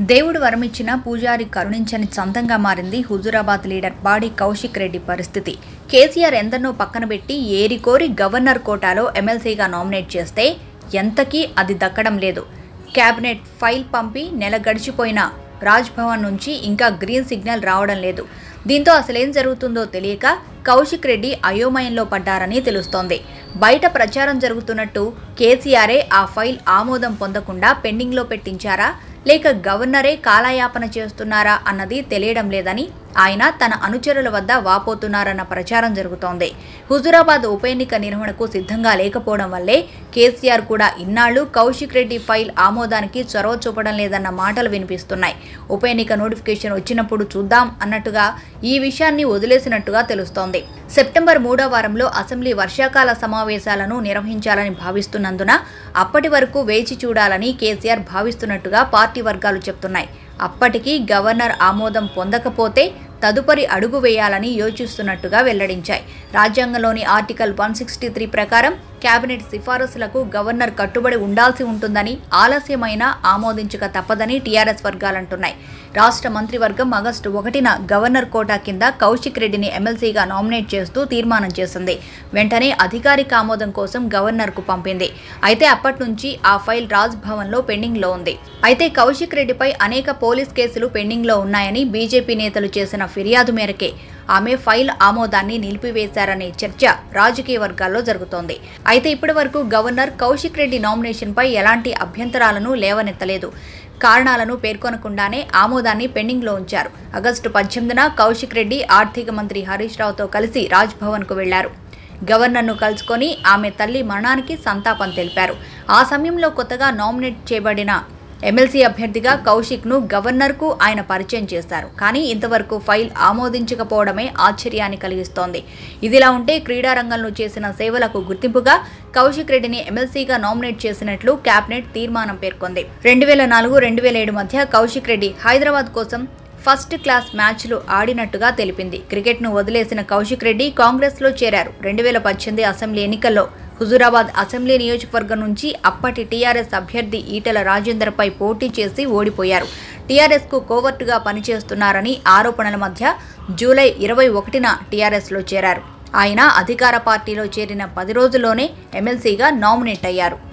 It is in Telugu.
దేవుడు వరమిచ్చిన పూజారి కరుణించని సొంతంగా మారింది హుజూరాబాద్ లీడర్ బాడీ కౌశిక్ రెడ్డి పరిస్థితి కేసీఆర్ ఎందరినో పక్కన పెట్టి ఏరికోరి గవర్నర్ కోటాలో ఎమ్మెల్సీగా నామినేట్ చేస్తే ఎంతకీ అది దక్కడం లేదు కేబినెట్ ఫైల్ పంపి నెల గడిచిపోయినా రాజ్భవన్ నుంచి ఇంకా గ్రీన్ సిగ్నల్ రావడం లేదు దీంతో అసలేం జరుగుతుందో తెలియక కౌశిక్ రెడ్డి అయోమయంలో పడ్డారని తెలుస్తోంది బయట ప్రచారం జరుగుతున్నట్టు కేసీఆరే ఆ ఫైల్ ఆమోదం పొందకుండా పెండింగ్లో పెట్టించారా లేక గవర్నరే కాలయాపన చేస్తున్నారా అన్నది తెలియడం లేదని ఆయన తన అనుచరుల వద్ద వాపోతున్నారన్న ప్రచారం జరుగుతోంది హుజురాబాద్ ఉప ఎన్నిక నిర్వహణకు సిద్ధంగా లేకపోవడం వల్లే కేసీఆర్ కూడా ఇన్నాళ్లు కౌశిక్ రెడ్డి ఫైల్ ఆమోదానికి చొరవ చూపడం లేదన్న మాటలు వినిపిస్తున్నాయి ఉప ఎన్నిక నోటిఫికేషన్ వచ్చినప్పుడు చూద్దాం అన్నట్టుగా ఈ విషయాన్ని వదిలేసినట్టుగా తెలుస్తోంది సెప్టెంబర్ మూడో వారంలో అసెంబ్లీ వర్షాకాల సమావేశాలను నిర్వహించాలని భావిస్తున్నందున అప్పటి వరకు వేచి చూడాలని కేసీఆర్ భావిస్తున్నట్టుగా పార్టీ వర్గాలు చెప్తున్నాయి అప్పటికి గవర్నర్ ఆమోదం పొందకపోతే తదుపరి అడుగు వేయాలని యోచిస్తున్నట్టుగా వెల్లడించాయి రాజ్యాంగంలోని ఆర్టికల్ వన్ సిక్స్టీ త్రీ ప్రకారం కేబినెట్ సిఫారసులకు గవర్నర్ కట్టుబడి ఉండాల్సి ఉంటుందని ఆలస్యమైనా ఆమోదించక తప్పదని టీఆర్ఎస్ వర్గాలంటున్నాయి రాష్ట్ర మంత్రివర్గం ఆగస్టు ఒకటిన గవర్నర్ కోటా కింద కౌశిక్ రెడ్డిని ఎమ్మెల్సీగా నామినేట్ చేస్తూ తీర్మానం చేసింది వెంటనే అధికారిక ఆమోదం కోసం గవర్నర్కు పంపింది అయితే అప్పటి నుంచి ఆ ఫైల్ రాజ్ భవన్లో పెండింగ్లో ఉంది అయితే కౌశిక్ రెడ్డిపై అనేక పోలీస్ కేసులు పెండింగ్లో ఉన్నాయని బీజేపీ నేతలు చేసిన ఫిర్యాదు మేరకే ఆమె ఫైల్ ఆమోదాన్ని నిలిపివేశారనే చర్చ రాజకీయ వర్గాల్లో జరుగుతోంది అయితే ఇప్పటి వరకు గవర్నర్ కౌశిక్ రెడ్డి నామినేషన్పై ఎలాంటి అభ్యంతరాలను లేవనెత్తలేదు కారణాలను పేర్కొనకుండానే ఆమోదాన్ని పెండింగ్లో ఉంచారు ఆగస్టు పద్దెనిమిదిన కౌశిక్ రెడ్డి ఆర్థిక మంత్రి హరీష్ రావుతో కలిసి రాజ్భవన్కు వెళ్లారు గవర్నర్ను కలుసుకొని ఆమె తల్లి మరణానికి సంతాపం తెలిపారు ఆ సమయంలో కొత్తగా నామినేట్ చేయబడిన ఎమ్మెల్సీ అభ్యర్థిగా కౌశిక్ను గవర్నర్కు ఆయన పరిచయం చేశారు కానీ ఇంతవరకు ఫైల్ ఆమోదించకపోవడమే ఆశ్చర్యాన్ని కలిగిస్తోంది ఇదిలా ఉంటే క్రీడా రంగంలో చేసిన సేవలకు గుర్తింపుగా కౌశిక్ రెడ్డిని ఎమ్మెల్సీగా నామినేట్ చేసినట్లు కేబినెట్ తీర్మానం పేర్కొంది రెండు వేల నాలుగు రెండు వేల ఏడు మధ్య కౌశిక్ రెడ్డి హైదరాబాద్ కోసం ఫస్ట్ క్లాస్ మ్యాచ్లు ఆడినట్టుగా తెలిపింది క్రికెట్ను వదిలేసిన కౌశిక్ రెడ్డి కాంగ్రెస్లో చేరారు రెండు వేల పద్దెనిమిది అసెంబ్లీ ఎన్నికల్లో హుజూరాబాద్ అసెంబ్లీ నియోజకవర్గం నుంచి అప్పటి టీఆర్ఎస్ అభ్యర్థి ఈటెల రాజేందర్పై పోటీ చేసి ఓడిపోయారు టీఆర్ఎస్కు కోవర్టుగా పనిచేస్తున్నారని ఆరోపణల మధ్య జూలై ఇరవై ఒకటిన టీఆర్ఎస్లో చేరారు ఆయన అధికార పార్టీలో చేరిన పది రోజుల్లోనే ఎమ్మెల్సీగా నామినేట్ అయ్యారు